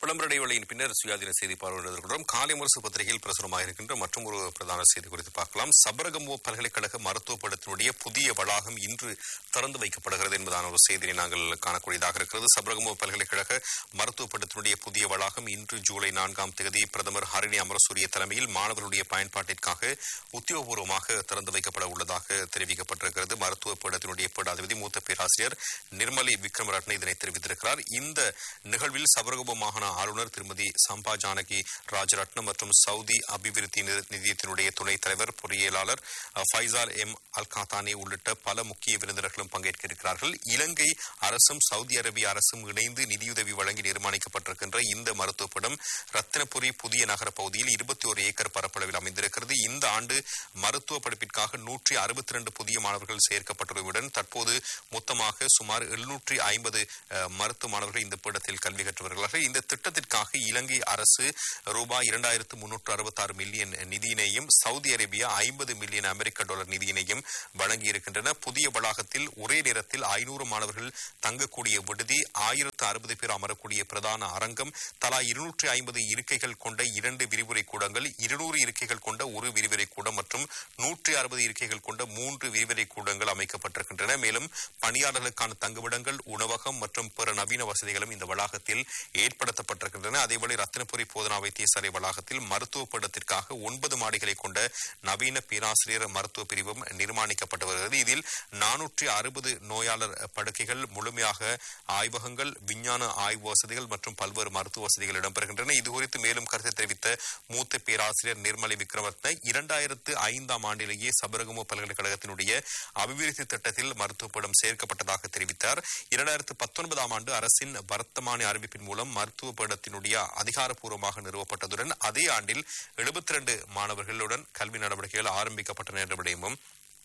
விளம்பர இடைவெளியின் பின்னர் சுயாதீன செய்தி பார்வையிடுகிறோம் காலை முரசு பத்திரிகையில் பிரசுரமாக இருக்கின்ற மற்றும் ஒரு பிரதான செய்தி குறித்து பார்க்கலாம் சபரகமோ பல்கலைக்கழக மருத்துவ படத்தினுடைய புதிய வளாகம் இன்று திறந்து வைக்கப்படுகிறது என்பதான ஒரு செய்தியை நாங்கள் காணக்கூடியதாக இருக்கிறது சபரகமோ பல்கலைக்கழக மருத்துவ படத்தினுடைய புதிய வளாகம் இன்று ஜூலை நான்காம் தேதி பிரதமர் ஹரிணி அமரசூரிய தலைமையில் மாணவர்களுடைய பயன்பாட்டிற்காக உத்தியோகபூர்வமாக திறந்து வைக்கப்பட உள்ளதாக தெரிவிக்கப்பட்டிருக்கிறது மருத்துவ பீடத்தினுடைய பீடாதிபதி மூத்த பேராசிரியர் நிர்மலி விக்ரமரட்ன இதனை தெரிவித்திருக்கிறார் இந்த நிகழ்வில் சபரகமோ மாகாண ஆளுநர் திருமதி சம்பா ஜானகி ராஜரட்னம் மற்றும் சவுதி அபிவிருத்தி நி- நிதியத்தினுடைய துணைத் தலைவர் பொறியியலாளர் அஹ், ஃபைசால் எம் அல் காத்தானி உள்ளிட்ட பல முக்கிய விருந்தினர்களும் பங்கேற்க இருக்கிறார்கள் இலங்கை அரசும் சவுதி அரேபிய அரசும் இணைந்து நிதியுதவி வழங்கி நிர்மாணிக்கப்பட்டிருக்கின்ற இந்த மருத்துவப்படம் ரத்தினபுரி புதிய நகர பகுதியில் இருபத்தி ஒரு ஏக்கர் பரப்பளவில் அமைந்திருக்கிறது இந்த ஆண்டு மருத்துவ படிப்பிற்காக நூற்றி அறுபத்தி ரெண்டு புதிய மாணவர்கள் சேர்க்கப்பட்டுள்ளதுடன் தற்போது மொத்தமாக சுமார் எழுநூற்றி ஐம்பது மருத்துவ மாணவர்கள் இந்த பீடத்தில் கல்வி கற்று வருகிறார்கள் இந்த திட்டத்திற்காக இலங்கை அரசு ரூபாய் இரண்டாயிரத்து முன்னூற்று அறுபத்தாறு மில்லியன் நிதியினையும் சவுதி அரேபியா ஐம்பது மில்லியன் அமெரிக்க டாலர் நிதியினையும் வழங்கியிருக்கின்றன புதிய வளாகத்தில் ஒரே நேரத்தில் ஐநூறு மாணவர்கள் தங்கக்கூடிய விடுதி ஆயிரத்து அறுபது பேர் அமரக்கூடிய பிரதான அரங்கம் தலா இருநூற்றி ஐம்பது இருக்கைகள் கொண்ட இரண்டு விரிவுரை கூடங்கள் இருநூறு இருக்கைகள் கொண்ட ஒரு விரிவுரை கூடம் மற்றும் நூற்றி அறுபது இருக்கைகள் கொண்ட மூன்று விரிவுரை கூடங்கள் அமைக்கப்பட்டிருக்கின்றன மேலும் பணியாளர்களுக்கான தங்குமிடங்கள் உணவகம் மற்றும் பிற நவீன வசதிகளும் இந்த வளாகத்தில் ஏற்படுத்தப்பட்டிருக்கின்றன அதேபோல ரத்தினபுரி போதனா வைத்தியசாலை வளாகத்தில் மருத்துவ பீடத்திற்காக ஒன்பது மாடிகளை கொண்ட நவீன பேராசிரியர் மருத்துவ பிரிவும் நிர்மாணிக்கப்பட்டு வருகிறது இதில் நானூற்றி அறுபது நோயாளர் படுக்கைகள் முழுமையாக ஆய்வகங்கள் விஞ்ஞான ஆய்வு வசதிகள் மற்றும் பல்வேறு மருத்துவ வசதிகள் இடம்பெறுகின்றன இதுகுறித்து மேலும் கருத்து தெரிவித்த மூத்த பேராசிரியர் நிர்மலி விக்ரமரத்ன இரண்டாயிரத்து ஐந்தாம் ஆண்டிலேயே சபரகமோ பல்கலைக்கழகத்தினுடைய அபிவிருத்தி திட்டத்தில் மருத்துவப்படம் சேர்க்கப்பட்டதாக தெரிவித்தார் இரண்டாயிரத்து பத்தொன்பதாம் ஆண்டு அரசின் வர்த்தமானி அறிவிப்பின் மூலம் மருத்துவ பீடத்தினுடைய அதிகாரப்பூர்வமாக நிறுவப்பட்டதுடன் அதே ஆண்டில் எழுபத்தி ரெண்டு மாணவர்களுடன் கல்வி நடவடிக்கைகள் ஆரம்பிக்கப்பட்டன என்ற விடயமும்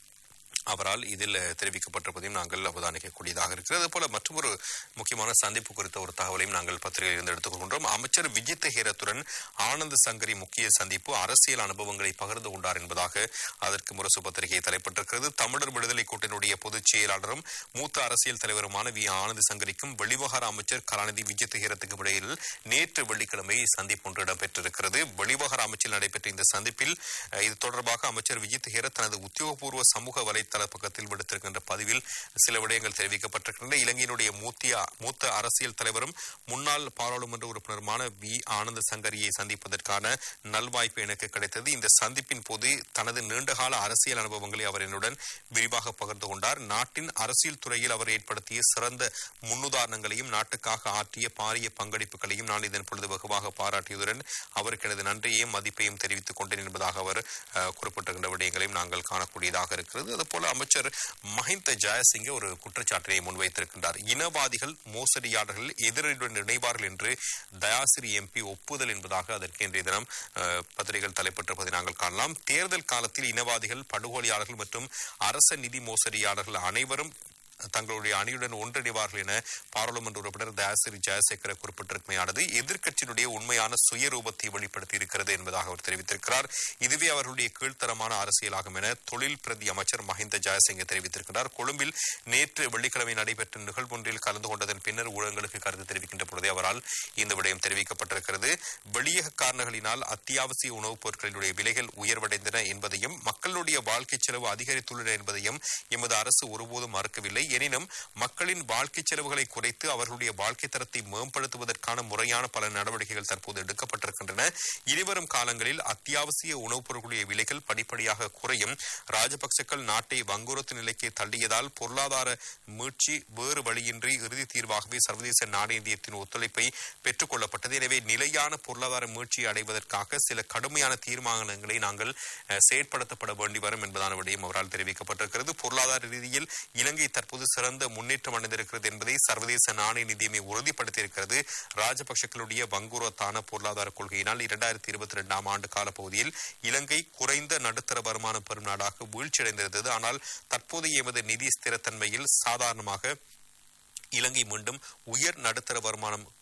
அவரால் இதில் தெரிவிக்கப்பட்டிருப்பதையும் நாங்கள் அவதானிக்கக்கூடியதாக இருக்கிறது அதுபோல மற்றொரு முக்கியமான சந்திப்பு குறித்த ஒரு தகவலையும் நாங்கள் பத்திரிகையில் இருந்து எடுத்துக்கொள்கின்றோம் அமைச்சர் விஜித் ஹேரத்துடன் ஆனந்த் சங்கரி முக்கிய சந்திப்பு அரசியல் அனுபவங்களை பகிர்ந்து கொண்டார் என்பதாக அதற்கு முரசு பத்திரிகை தலைப்பட்டிருக்கிறது தமிழர் விடுதலை கூட்டணியுடைய பொதுச் செயலாளரும் மூத்த அரசியல் தலைவருமான வி ஆனந்த் சங்கரிக்கும் வெளிவகார அமைச்சர் கலாநிதி விஜித் ஹேரத்துக்கும் இடையில் நேற்று வெள்ளிக்கிழமை சந்திப்பு ஒன்று இடம்பெற்றிருக்கிறது வெளிவகார அமைச்சில் நடைபெற்ற இந்த சந்திப்பில் அஹ், இது தொடர்பாக அமைச்சர் விஜித் ஹேரத் தனது உத்தியோகபூர்வ சமூக வலைத்தள பக்கத்தில் விடுத்திருக்கின்ற பதிவில் சில விடயங்கள் தெரிவிக்கப்பட்டிருக்கின்றன இலங்கையினுடைய மூத்திய மூத்த அரசியல் தலைவரும் முன்னாள் பாராளுமன்ற உறுப்பினருமான வி ஆனந்த சங்கரியை சந்திப்பதற்கான நல்வாய்ப்பு எனக்கு கிடைத்தது இந்த சந்திப்பின் போது தனது நீண்டகால அரசியல் அனுபவங்களை அவர் என்னுடன் விரிவாக பகிர்ந்து கொண்டார் நாட்டின் அரசியல் துறையில் அவர் ஏற்படுத்திய சிறந்த முன்னுதாரணங்களையும் நாட்டுக்காக ஆற்றிய பாரிய பங்களிப்புகளையும் நான் இதன் பொழுது வெகுவாக பாராட்டியதுடன் அவருக்கு எனது நன்றியையும் மதிப்பையும் தெரிவித்துக் கொண்டேன் என்பதாக அவர் அஹ், குறிப்பிட்டிருக்கின்ற விடயங்களையும் நாங்கள் காணக்கூடியதாக இருக்கிறது அதுபோல அமைச்சர் மஹிந்த ஜெயசிங்க ஒரு குற்றச்சாட்டினை முன்வைத்திருக்கின்றார் இனவாதிகள் மோசடியாளர்கள் எதிரியுடன் இணைவார்கள் என்று தயாசிரி எம்பி ஒப்புதல் என்பதாக அதற்கு இன்றைய தினம் அஹ், பத்திரிகைகள் தலைப்பட்டிருப்பதை நாங்கள் காணலாம் தேர்தல் காலத்தில் இனவாதிகள் படுகொலையாளர்கள் மற்றும் அரச நிதி மோசடியாளர்கள் அனைவரும் தங்களுடைய அணியுடன் ஒன்றிணைவார்கள் என பாராளுமன்ற உறுப்பினர் தயாசிரி ஜெயசேகர குறிப்பிட்டிருக்கையானது எதிர்க்கட்சியினுடைய உண்மையான சுயரூபத்தை வெளிப்படுத்தி இருக்கிறது என்பதாக அவர் தெரிவித்திருக்கிறார் இதுவே அவர்களுடைய கீழ்த்தரமான அரசியலாகும் என தொழில் பிரதி அமைச்சர் மஹிந்த ஜெயசிங்க தெரிவித்திருக்கிறார் கொழும்பில் நேற்று வெள்ளிக்கிழமை நடைபெற்ற நிகழ்வொன்றில் கலந்து கொண்டதன் பின்னர் ஊடகங்களுக்கு கருத்து தெரிவிக்கின்ற பொழுதே அவரால் இந்த விடயம் தெரிவிக்கப்பட்டிருக்கிறது வெளியக காரணங்களினால் அத்தியாவசிய உணவுப் பொருட்களினுடைய விலைகள் உயர்வடைந்தன என்பதையும் மக்களுடைய வாழ்க்கை செலவு அதிகரித்துள்ளன என்பதையும் எமது அரசு ஒருபோதும் மறுக்கவில்லை எனினும் மக்களின் வாழ்க்கை செலவுகளை குறைத்து அவர்களுடைய வாழ்க்கை தரத்தை மேம்படுத்துவதற்கான முறையான பல நடவடிக்கைகள் தற்போது எடுக்கப்பட்டிருக்கின்றன இனிவரும் காலங்களில் அத்தியாவசிய உணவுப் பொருட்களுடைய விலைகள் படிப்படியாக குறையும் ராஜபக்சக்கள் நாட்டை வங்குரோத்து நிலைக்கு தள்ளியதால் பொருளாதார மீட்சி வேறு வழியின்றி இறுதி தீர்வாகவே சர்வதேச நாணயத்தின் ஒத்துழைப்பை பெற்றுக் கொள்ளப்பட்டது எனவே நிலையான பொருளாதார மீட்சியை அடைவதற்காக சில கடுமையான தீர்மானங்களை நாங்கள் அஹ், செயற்படுத்தப்பட வேண்டி வரும் என்பதான விடயம் அவரால் தெரிவிக்கப்பட்டிருக்கிறது பொருளாதார ரீதியில் இலங்கை தற்போது சிறந்த முன்னேற்றம் அடைந்திருக்கிறது என்பதை சர்வதேச நாணய நிதியமை உறுதிப்படுத்தியிருக்கிறது ராஜபக்சக்களுடைய வங்குரோத்தான பொருளாதார கொள்கையினால் இரண்டாயிரத்தி இருபத்தி ரெண்டாம் ஆண்டு காலப்பகுதியில் இலங்கை குறைந்த நடுத்தர வருமானம் பெறும் நாடாக வீழ்ச்சியடைந்திருந்தது ஆனால் தற்போதைய எமது நிதி ஸ்திரத்தன்மையில் சாதாரணமாக இலங்கை மீண்டும் உயர் நடுத்தர வருமானம்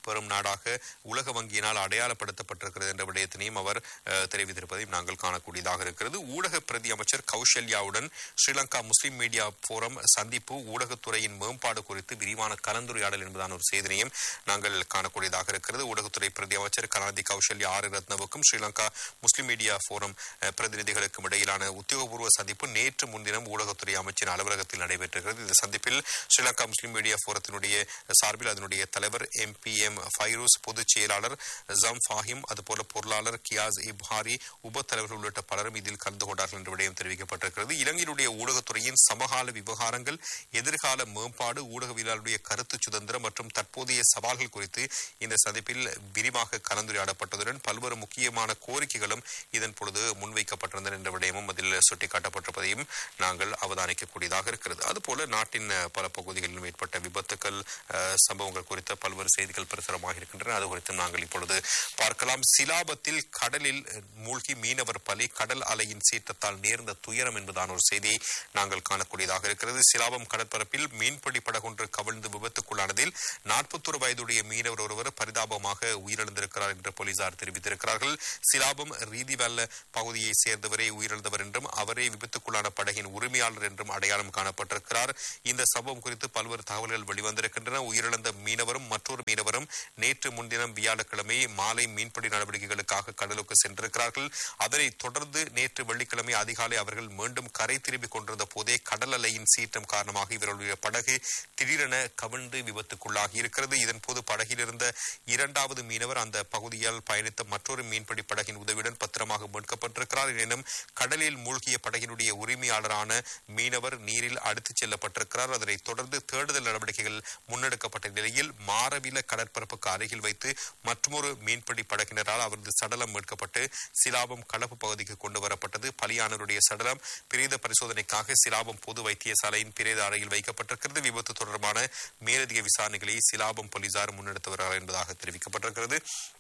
பெறும் நாடாக உலக வங்கியினால் அடையாளப்படுத்தப்பட்டிருக்கிறது என்ற விடயத்தினையும் அவர் அஹ், தெரிவித்திருப்பதையும் நாங்கள் காணக்கூடியதாக இருக்கிறது ஊடக பிரதி அமைச்சர் கௌசல்யாவுடன் ஸ்ரீலங்கா முஸ்லிம் மீடியா போரம் சந்திப்பு ஊடகத்துறையின் மேம்பாடு குறித்து விரிவான கலந்துரையாடல் என்பதான ஒரு செய்தினையும் நாங்கள் காணக்கூடியதாக இருக்கிறது ஊடகத்துறை பிரதி அமைச்சர் கலாநிதி கௌசல்யா ஆர் ரத்னவுக்கும் ஸ்ரீலங்கா முஸ்லிம் மீடியா போரம் அஹ், பிரதிநிதிகளுக்கும் இடையிலான உத்தியோகபூர்வ சந்திப்பு நேற்று முன்தினம் ஊடகத்துறை அமைச்சின் அலுவலகத்தில் நடைபெற்றிருக்கிறது இந்த சந்திப்பில் ஸ்ரீலங்கா முஸ்லிம் மீடியா போரத்தினுடைய சார்பில் அதனுடைய தலைவர் எம் பி எம் ஃபைரூஸ் பொதுச் செயலாளர் ஜம் ஃபாஹிம் அதுபோல பொருளாளர் கியாஸ் இப்ஹாரி உப தலைவர்கள் உள்ளிட்ட பலரும் இதில் கலந்து கொண்டார்கள் என்ற விடயம் தெரிவிக்கப்பட்டிருக்கிறது இலங்கையினுடைய ஊடகத்துறையின் சமகால விவகாரங்கள் எதிர்கால மேம்பாடு ஊடகவியலாளருடைய கருத்து சுதந்திரம் மற்றும் தற்போதைய சவால்கள் குறித்து இந்த சந்திப்பில் விரிவாக கலந்துரையாடப்பட்டதுடன் பல்வேறு முக்கியமான கோரிக்கைகளும் இதன் பொழுது முன்வைக்கப்பட்டிருந்தன என்ற விடயமும் அதில் சுட்டிக்காட்டப்பட்டிருப்பதையும் நாங்கள் அவதானிக்கக்கூடியதாக இருக்கிறது அதுபோல நாட்டின் அஹ், பல பகுதிகளிலும் ஏற்பட்ட விபத்துக்கள் அஹ், சம்பவங்கள் குறித்த பல்வேறு செய்திகள் பிரசுரமாக இருக்கின்றன அது குறித்தும் நாங்கள் இப்பொழுது பார்க்கலாம் சிலாபத்தில் கடலில் அஹ், மூழ்கி மீனவர் பலி கடல் அலையின் சீற்றத்தால் நேர்ந்த துயரம் என்பதான ஒரு செய்தியை நாங்கள் காணக்கூடியதாக இருக்கிறது சிலாபம் கடற்பரப்பில் மீன்பிடி படகொன்று கவிழ்ந்து விபத்துக்குள்ளானதில் நாற்பத்தொரு வயதுடைய மீனவர் ஒருவர் பரிதாபமாக உயிரிழந்திருக்கிறார் என்று போலீசார் தெரிவித்திருக்கிறார்கள் சிலாபம் ரீதிவல்ல பகுதியை சேர்ந்தவரே உயிரிழந்தவர் என்றும் அவரே விபத்துக்குள்ளான படகின் உரிமையாளர் என்றும் அடையாளம் காணப்பட்டிருக்கிறார் இந்த சம்பவம் குறித்து பல்வேறு தகவல்கள் வெளிவந்திருக்கின்றன உயிரிழந்த மீனவரும் மற்றொரு மீனவரும் நேற்று முன்தினம் வியாழக்கிழமை மாலை மீன்பிடி நடவடிக்கைகளுக்காக கடலுக்கு சென்றிருக்கிறார்கள் அதனைத் தொடர்ந்து நேற்று வெள்ளிக்கிழமை அதிகாலை அவர்கள் மீண்டும் கரை திரும்பிக் கொண்டிருந்த போதே கடல் அலையின் சீற்றம் காரணமாக இவர்களுடைய படகு திடீரென கவிழ்ந்து விபத்துக்குள்ளாகி இருக்கிறது இதன்போது படகில் இருந்த இரண்டாவது மீனவர் அந்த பகுதியால் பயணித்த மற்றொரு மீன்பிடி படகின் உதவியுடன் பத்திரமாக மீட்கப்பட்டிருக்கிறார் எனினும் கடலில் மூழ்கிய படகினுடைய உரிமையாளரான மீனவர் நீரில் அடித்துச் செல்லப்பட்டிருக்கிறார் அதனைத் தொடர்ந்து தேடுதல் நடவடிக்கைகள் முன்னெடுக்கப்பட்ட நிலையில் மாரவில கடற்பரப்புக்கு அருகில் வைத்து மற்றொரு மீன்பிடி படகினரால் அவரது சடலம் மீட்கப்பட்டு சிலாபம் களப்பு பகுதிக்கு கொண்டு வரப்பட்டது பலியானவருடைய சடலம் பிரேத பரிசோதனைக்காக சிலாபம் பொது வைத்தியசாலையின் பிரேத அறையில் வைக்கப்பட்டிருக்கிறது விபத்து தொடர்பான மேலதிக விசாரணைகளை சிலாபம் போலீசார் முன்னெடுத்து வருகிறார் என்பதாக தெரிவிக்கப்பட்டிருக்கிறது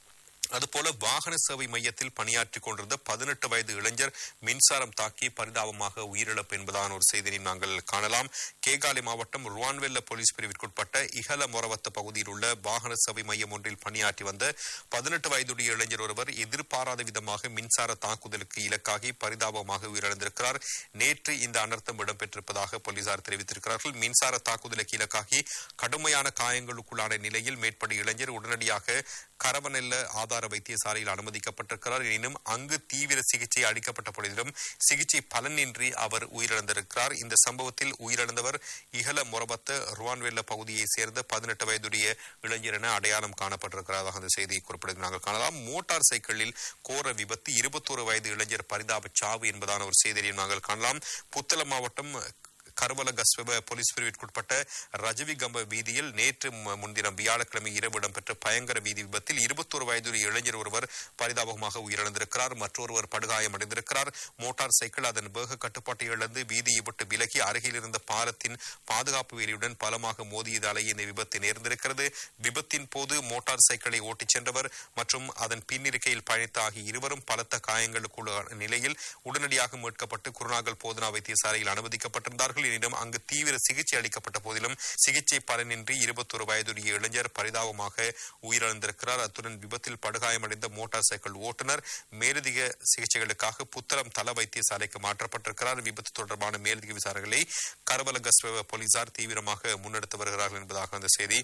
அதுபோல வாகன சேவை மையத்தில் பணியாற்றிக் கொண்டிருந்த பதினெட்டு வயது இளைஞர் மின்சாரம் தாக்கி பரிதாபமாக உயிரிழப்பு என்பதான ஒரு செய்தியை நாங்கள் காணலாம் கேகாலை மாவட்டம் ருவான்வெல்ல போலீஸ் பிரிவிற்குட்பட்ட இகல மொரவத்த பகுதியில் உள்ள வாகன சேவை மையம் ஒன்றில் பணியாற்றி வந்த பதினெட்டு வயதுடைய இளைஞர் ஒருவர் எதிர்பாராத விதமாக மின்சார தாக்குதலுக்கு இலக்காகி பரிதாபமாக உயிரிழந்திருக்கிறார் நேற்று இந்த அனர்த்தம் இடம்பெற்றிருப்பதாக போலீசார் தெரிவித்திருக்கிறார்கள் மின்சார தாக்குதலுக்கு இலக்காகி கடுமையான காயங்களுக்குள்ளான நிலையில் மேற்படி இளைஞர் உடனடியாக கரவநெல்ல ஆதார வைத்தியசாலையில் அனுமதிக்கப்பட்டிருக்கிறார் எனினும் அங்கு தீவிர சிகிச்சை அளிக்கப்பட்ட பொழுதிலும் சிகிச்சை பலனின்றி அவர் உயிரிழந்திருக்கிறார் இந்த சம்பவத்தில் உயிரிழந்தவர் இகல மொரபத்த ருவான்வெல்ல பகுதியைச் சேர்ந்த பதினெட்டு வயதுடைய இளைஞர் என அடையாளம் காணப்பட்டிருக்கிறதாக அந்த செய்தியை குறிப்பிடுவதை நாங்கள் காணலாம் மோட்டார் சைக்கிளில் கோர விபத்து இருபத்தோரு வயது இளைஞர் பரிதாப சாவு என்பதான ஒரு செய்தியையும் நாங்கள் காணலாம் புத்தளம் மாவட்டம் கருவல கஸ்வப போலீஸ் பிரிவிற்குட்பட்ட ரஜவி கம்ப வீதியில் நேற்று மு- முன்தினம் வியாழக்கிழமை இரவு இடம்பெற்ற பயங்கர வீதி விபத்தில் இருபத்தோரு வயதுடைய இளைஞர் ஒருவர் பரிதாபமாக உயிரிழந்திருக்கிறார் மற்றொருவர் படுகாயமடைந்திருக்கிறார் மோட்டார் சைக்கிள் அதன் வேக கட்டுப்பாட்டை இழந்து வீதியை விட்டு விலகி அருகில் இருந்த பாலத்தின் பாதுகாப்பு வேலியுடன் பலமாக மோதியதாலேயே இந்த விபத்து நேர்ந்திருக்கிறது விபத்தின் போது மோட்டார் சைக்கிளை ஓட்டிச் சென்றவர் மற்றும் அதன் பின்னிருக்கையில் பயணித்த ஆகிய இருவரும் பலத்த காயங்களுக்குள்ள நிலையில் உடனடியாக மீட்கப்பட்டு குருநாகல் போதனா வைத்தியசாலையில் அனுமதிக்கப்பட்டிருந்தார்கள் எனினும் அங்கு தீவிர சிகிச்சை அளிக்கப்பட்ட போதிலும் சிகிச்சை பலனின்றி இருபத்தொரு வயதுடைய இளைஞர் பரிதாபமாக உயிரிழந்திருக்கிறார் அத்துடன் விபத்தில் படுகாயமடைந்த மோட்டார் சைக்கிள் ஓட்டுநர் மேலதிக சிகிச்சைகளுக்காக புத்தளம் தள வைத்தியசாலைக்கு மாற்றப்பட்டிருக்கிறார் விபத்து தொடர்பான மேலதிக விசாரணைகளை கரவலகஸ்வ போலீசார் தீவிரமாக முன்னெடுத்து வருகிறார்கள் என்பதாக அந்த செய்தி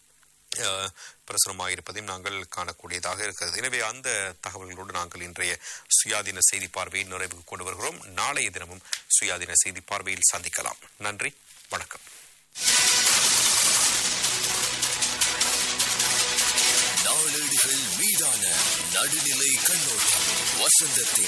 அஹ், பிரசுரமாக இருப்பதையும் நாங்கள் காணக்கூடியதாக இருக்கிறது எனவே அந்த தகவல்களோடு நாங்கள் இன்றைய சுயாதீன செய்தி பார்வையை நிறைவுக்கு கொண்டு வருகிறோம் நாளைய தினமும் சுயாதீன செய்தி பார்வையில் சந்திக்கலாம் நன்றி வணக்கம் நாளேடுகள் மீதான நடுநிலை கண்ணோட்டம் வசந்தத்தின்